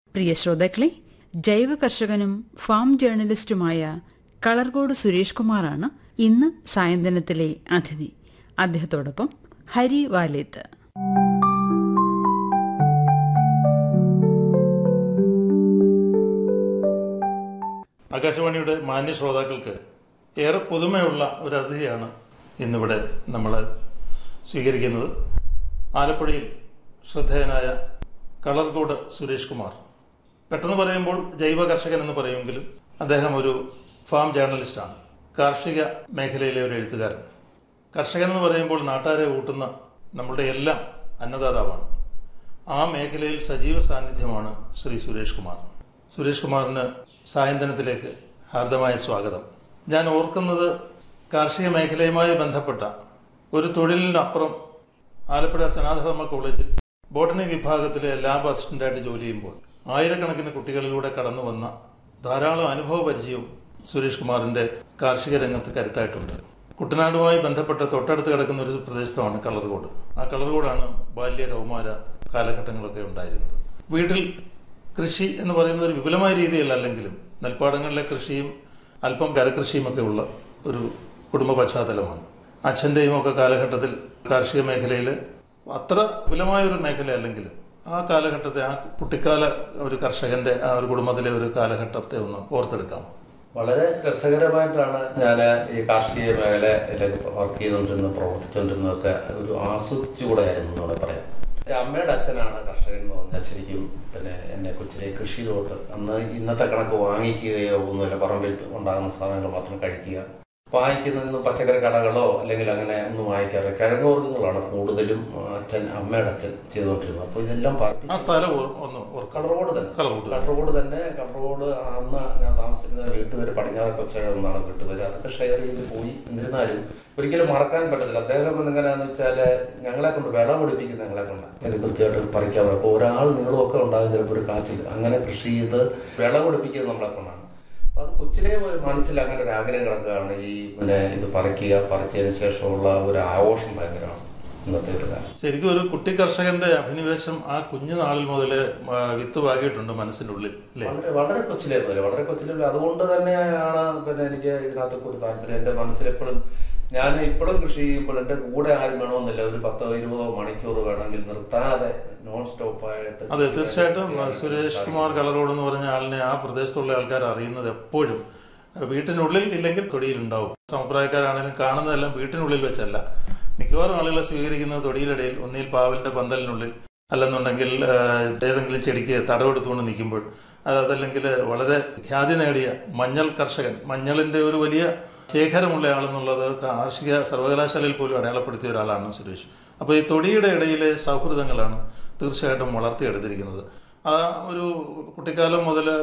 പ്രിയ ശ്രോതാക്കളെ ജൈവ കർഷകനും ഫാം ജേർണലിസ്റ്റുമായ കളർകോട് സുരേഷ് കുമാറാണ് ഇന്ന് സായന്തനത്തിലെ അതിഥി അദ്ദേഹത്തോടൊപ്പം ഹരി വാലേത്ത് ആകാശവാണിയുടെ മാന്യ ശ്രോതാക്കൾക്ക് ഏറെ പുതുമയുള്ള ഒരു അതിഥിയാണ് ഇന്നിവിടെ നമ്മൾ സ്വീകരിക്കുന്നത് ആലപ്പുഴയിൽ ശ്രദ്ധേയനായ കളർകോട് സുരേഷ് കുമാർ പെട്ടെന്ന് പറയുമ്പോൾ ജൈവ കർഷകൻ എന്ന് പറയുമെങ്കിലും അദ്ദേഹം ഒരു ഫാം ജേർണലിസ്റ്റാണ് കാർഷിക മേഖലയിലെ ഒരു എഴുത്തുകാരൻ കർഷകൻ എന്ന് പറയുമ്പോൾ നാട്ടുകാരെ കൂട്ടുന്ന നമ്മളുടെ എല്ലാം അന്നദാതാവാണ് ആ മേഖലയിൽ സജീവ സാന്നിധ്യമാണ് ശ്രീ സുരേഷ് കുമാർ സുരേഷ് കുമാറിന് സായന്തനത്തിലേക്ക് ഹാർദമായ സ്വാഗതം ഞാൻ ഓർക്കുന്നത് കാർഷിക മേഖലയുമായി ബന്ധപ്പെട്ട ഒരു തൊഴിലിനപ്പുറം ആലപ്പുഴ സനാതനധർമ്മ കോളേജിൽ ബോട്ടണി വിഭാഗത്തിലെ ലാബ് അസിസ്റ്റന്റായിട്ട് ജോലി ചെയ്യുമ്പോൾ ആയിരക്കണക്കിന് കുട്ടികളിലൂടെ കടന്നു വന്ന ധാരാളം അനുഭവ പരിചയവും സുരേഷ് കുമാറിന്റെ കാർഷിക രംഗത്ത് കരുത്തായിട്ടുണ്ട് കുട്ടനാടുമായി ബന്ധപ്പെട്ട തൊട്ടടുത്ത് കിടക്കുന്ന ഒരു പ്രദേശമാണ് കളർകോട് ആ കളർകോടാണ് ബാല്യ കൗമാര കാലഘട്ടങ്ങളൊക്കെ ഉണ്ടായിരുന്നത് വീട്ടിൽ കൃഷി എന്ന് പറയുന്നത് ഒരു വിപുലമായ രീതിയിൽ അല്ലെങ്കിലും നെൽപ്പാടങ്ങളിലെ കൃഷിയും അല്പം കരകൃഷിയും ഒക്കെ ഉള്ള ഒരു കുടുംബ പശ്ചാത്തലമാണ് അച്ഛൻ്റെയും ഒക്കെ കാലഘട്ടത്തിൽ കാർഷിക മേഖലയിൽ അത്ര വിപുലമായ ഒരു മേഖല അല്ലെങ്കിലും ആ കാലഘട്ടത്തെ ആ കുട്ടിക്കാല ഒരു കർഷകന്റെ ആ ഒരു കുടുംബത്തിലെ ഒരു കാലഘട്ടത്തെ ഒന്ന് ഓർത്തെടുക്കാം വളരെ രസകരമായിട്ടാണ് ഞാൻ ഈ കാർഷിക മേഖലയിൽ വർക്ക് ചെയ്തുകൊണ്ടിരുന്ന പ്രവർത്തിച്ചുകൊണ്ടിരുന്നതൊക്കെ ഒരു ആസ്വദിച്ചുകൂടെയായിരുന്നു എന്നോട് പറയാം എൻ്റെ അമ്മയുടെ അച്ഛനാണ് കർഷകൻ എന്ന് പറഞ്ഞാൽ ശരിക്കും പിന്നെ എന്നെ കൊച്ചിലെ കൃഷിയിലോട്ട് അന്ന് ഇന്നത്തെ കണക്ക് വാങ്ങിക്കുകയോ ഒന്നുമില്ല പറമ്പിൽ ഉണ്ടാകുന്ന സാധനങ്ങൾ മാത്രം കഴിക്കുക വാങ്ങിക്കുന്നതിന് പച്ചക്കറി കടകളോ അല്ലെങ്കിൽ അങ്ങനെ ഒന്നും വാങ്ങിക്കാറില്ല കിഴങ്ങ് വർഗ്ഗങ്ങളാണ് കൂടുതലും അച്ഛൻ അമ്മയുടെ അച്ഛൻ ചെയ്തുകൊണ്ടിരുന്നത് അപ്പോൾ ഇതെല്ലാം പറപ്പി ആ സ്ഥലം ഓർ- ഒന്ന് ഓർക്കാം കളറോട് തന്നെ കളർകോട് തന്നെ. കളറോട് തന്നെ കളറോട് അന്ന് ഞാൻ താമസിക്കുന്ന വീട്ടുപേര് പടിഞ്ഞാറ് കൊച്ചഴ എന്നാണ് വീട്ടുപേര് അതൊക്കെ ഷെയർ ചെയ്ത് പോയി എന്നിരുന്നാലും ഒരിക്കലും മറക്കാൻ പറ്റത്തില്ല അദ്ദേഹം എങ്ങനെയാന്ന് വെച്ചാല് ഞങ്ങളെ കൊണ്ട് വിളവെടുപ്പിക്കുന്ന ഞങ്ങളെ കൊണ്ട് ഇത് കൃത്യമായിട്ട് പറിക്കാൻ പറ്റും അപ്പോൾ ഒരാൾ നീളമൊക്കെ ഉണ്ടാകും ചിലപ്പോൾ ഒരു കാച്ചിൽ അങ്ങനെ കൃഷി ചെയ്ത് വിളവെടുപ്പിക്കുന്നത് നമ്മളെ കൊണ്ടാണ് അപ്പൊ അത് കൊച്ചിലെ ഒരു മനസ്സിൽ അങ്ങനെ ഒരു ആഗ്രഹം കിടക്കുകയാണ് ഈ പിന്നെ ഇത് പറിക്കുക പറിച്ചതിന് ശേഷമുള്ള ഒരു ആഘോഷം ഭയങ്കരമാണ് ഇന്നത്തെ ഒരു കാലം ശരിക്കും ഒരു കുട്ടി കർഷകന്റെ അഭിനിവേശം ആ കുഞ്ഞു നാളിൽ മുതൽ വിത്ത് പാകിയിട്ടുണ്ട് മനസ്സിന്റെ ഉള്ളിൽ അല്ലേ വളരെ വളരെ കൊച്ചിലെ പോലെ വളരെ കൊച്ചിലെ പോലെ അതുകൊണ്ട് തന്നെയാണ് പിന്നെ എനിക്ക് ഇതിനകത്തൊക്കെ ഒരു താല്പര്യം എൻ്റെ മനസ്സിലെപ്പോഴും ഞാൻ ഇപ്പോഴും കൃഷി ചെയ്യുമ്പോൾ എൻ്റെ കൂടെ ആരും വേണമെന്നില്ല ഒരു പത്തോ ഇരുപതോ മണിക്കൂർ വേണമെങ്കിൽ നിർത്താതെ നോൺ സ്റ്റോപ്പ് ആയിട്ട് അതെ തീർച്ചയായിട്ടും സുരേഷ് കുമാർ കളറോട് എന്ന് പറഞ്ഞ ആളിനെ ആ പ്രദേശത്തുള്ള ആൾക്കാർ അറിയുന്നത് എപ്പോഴും വീട്ടിനുള്ളിൽ ഇല്ലെങ്കിൽ തൊടിയിലുണ്ടാവും സമപ്രായക്കാരാണെങ്കിലും കാണുന്നതെല്ലാം വീട്ടിനുള്ളിൽ വെച്ചല്ല മിക്കവാറും ആളുകളെ സ്വീകരിക്കുന്നത് തൊടിയിലിടയിൽ ഒന്നിൽ പാവലിന്റെ പന്തലിനുള്ളിൽ അല്ലെന്നുണ്ടെങ്കിൽ ആ, ഏതെങ്കിലും ചെടിക്ക് തടവെടുത്തുകൊണ്ട് നിൽക്കുമ്പോൾ അത് അതല്ലെങ്കിൽ വളരെ ഖ്യാതി നേടിയ മഞ്ഞൾ കർഷകൻ മഞ്ഞളിന്റെ ഒരു വലിയ ശേഖരമുള്ള ആളെന്നുള്ളത് കാർഷിക സർവകലാശാലയിൽ പോലും അടയാളപ്പെടുത്തിയ ഒരാളാണ് സുരേഷ് അപ്പോൾ ഈ തൊടിയുടെ ഇടയിലെ സൗഹൃദങ്ങളാണ് തീർച്ചയായിട്ടും വളർത്തിയെടുത്തിരിക്കുന്നത് ആ ഒരു കുട്ടിക്കാലം മുതൽ